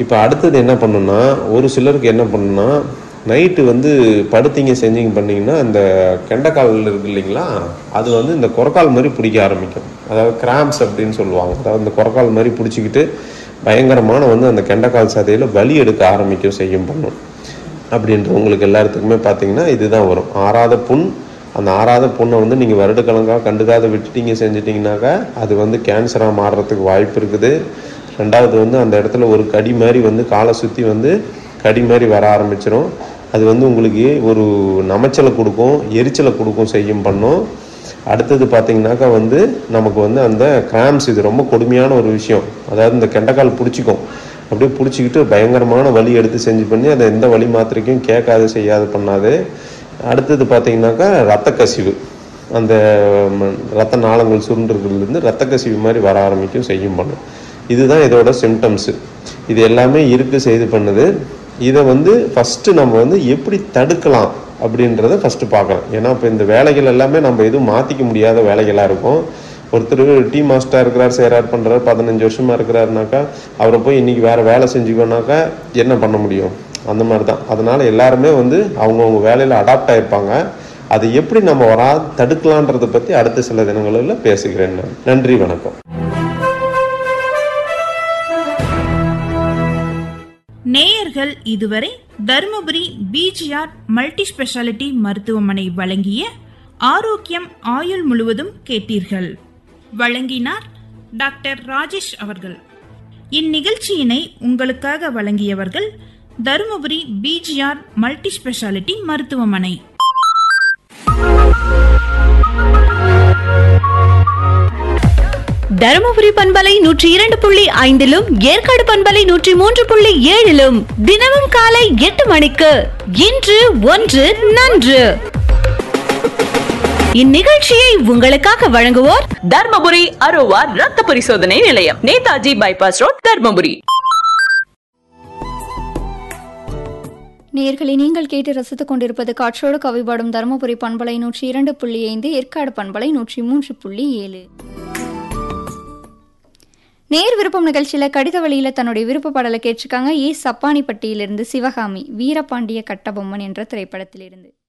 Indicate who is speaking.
Speaker 1: இப்போ அடுத்தது என்ன பண்ணணும்னா ஒரு சிலருக்கு என்ன பண்ணணும்னா நைட்டு வந்து படுத்தீங்க செஞ்சீங்க பண்ணீங்கன்னா அந்த கெண்டைக்கால் இருக்கு இல்லைங்களா அது வந்து இந்த குரக்கால் மாதிரி பிடிக்க ஆரம்பிக்கும் அதாவது கிராம்ஸ் அப்படின்னு சொல்லுவாங்க அதாவது இந்த குரக்கால் மாதிரி பிடிச்சிக்கிட்டு பயங்கரமான வந்து அந்த கெண்டைக்கால் சதையில் வலி எடுக்க ஆரம்பிக்கும் செய்யும் பண்ணும் அப்படின்றவங்களுக்கு எல்லாத்துக்குமே பார்த்தீங்கன்னா இதுதான் வரும் ஆறாத புண் அந்த ஆறாத புண்ணை வந்து நீங்கள் வருடக்கணக்காக கண்டுக்காத விட்டுட்டீங்க செஞ்சிட்டிங்கனாக்கா அது வந்து கேன்சராக மாறுறதுக்கு வாய்ப்பு இருக்குது ரெண்டாவது வந்து அந்த இடத்துல ஒரு கடி மாதிரி வந்து காலை சுற்றி வந்து கடி மாதிரி வர ஆரம்பிச்சிடும் அது வந்து உங்களுக்கு ஒரு நமைச்சலை கொடுக்கும் எரிச்சலை கொடுக்கும் செய்யும் பண்ணும் அடுத்தது பார்த்தீங்கன்னாக்கா வந்து நமக்கு வந்து அந்த கிராம்ஸ் இது ரொம்ப கொடுமையான ஒரு விஷயம் அதாவது இந்த கெண்டைக்கால் பிடிச்சிக்கும் அப்படியே பிடிச்சிக்கிட்டு பயங்கரமான வலி எடுத்து செஞ்சு பண்ணி அதை எந்த வலி மாத்திரைக்கும் கேட்காது செய்யாது பண்ணாது அடுத்தது பார்த்தீங்கன்னாக்கா ரத்த கசிவு அந்த ம், ரத்த நாளங்கள் சுருண்டுறதுலேருந்து ரத்த கசிவு மாதிரி வர ஆரம்பிக்கும் செய்யும் பண்ணும் இதுதான் இதோட சிம்டம்ஸு இது எல்லாமே இருக்கு செய்து பண்ணுது இதை வந்து ஃபஸ்ட்டு நம்ம வந்து எப்படி தடுக்கலாம் அப்படின்றத ஃபஸ்ட்டு பார்க்கலாம் ஏன்னா இப்போ இந்த வேலைகள் எல்லாமே நம்ம எதுவும் மாற்றிக்க முடியாத வேலைகளாக இருக்கும் ஒருத்தர் டீ மாஸ்டராக இருக்கிறார் செய்கிறார் பண்ணுறாரு பதினஞ்சு வருஷமாக இருக்கிறாருனாக்கா அவரை போய் இன்றைக்கி வேறு வேலை செஞ்சுக்கோனாக்கா என்ன பண்ண முடியும் அந்த மாதிரி தான் அதனால் எல்லாருமே வந்து அவங்கவுங்க வேலையில் அடாப்ட் ஆகிருப்பாங்க அதை எப்படி நம்ம வரா தடுக்கலான்றதை பற்றி அடுத்த சில தினங்களில் பேசுகிறேன் நான் நன்றி வணக்கம்
Speaker 2: நேயர்கள் இதுவரை தருமபுரி பிஜிஆர் மல்டி ஸ்பெஷாலிட்டி மருத்துவமனை வழங்கிய ஆரோக்கியம் ஆயுள் முழுவதும் கேட்டீர்கள் வழங்கினார் டாக்டர் ராஜேஷ் அவர்கள் இந்நிகழ்ச்சியினை உங்களுக்காக வழங்கியவர்கள் தருமபுரி பிஜிஆர் மல்டி ஸ்பெஷாலிட்டி மருத்துவமனை
Speaker 3: தருமபுரி பண்பலை நூற்றி இரண்டு புள்ளி ஐந்திலும் ஏற்காடு பண்பலை நூற்றி மூன்று புள்ளி ஏழிலும் தினமும் காலை எட்டு மணிக்கு இன்று ஒன்று நன்று இந்நிகழ்ச்சியை உங்களுக்காக வழங்குவோர்
Speaker 4: தர்மபுரி அரோவா ரத்த பரிசோதனை நிலையம் நேதாஜி பைபாஸ் ரோட் தர்மபுரி
Speaker 5: நேர்களை நீங்கள் கேட்டு ரசித்துக் கொண்டிருப்பது காற்றோடு கவிபாடும் தருமபுரி பண்பலை நூற்றி இரண்டு புள்ளி ஐந்து ஏற்காடு பண்பலை நூற்றி மூன்று புள்ளி ஏழு நேர் விருப்பம் நிகழ்ச்சியில கடித வழியில தன்னுடைய விருப்ப பாடலை கேட்டிருக்காங்க ஏ சப்பானிப்பட்டியிலிருந்து சிவகாமி வீரபாண்டிய கட்டபொம்மன் என்ற திரைப்படத்திலிருந்து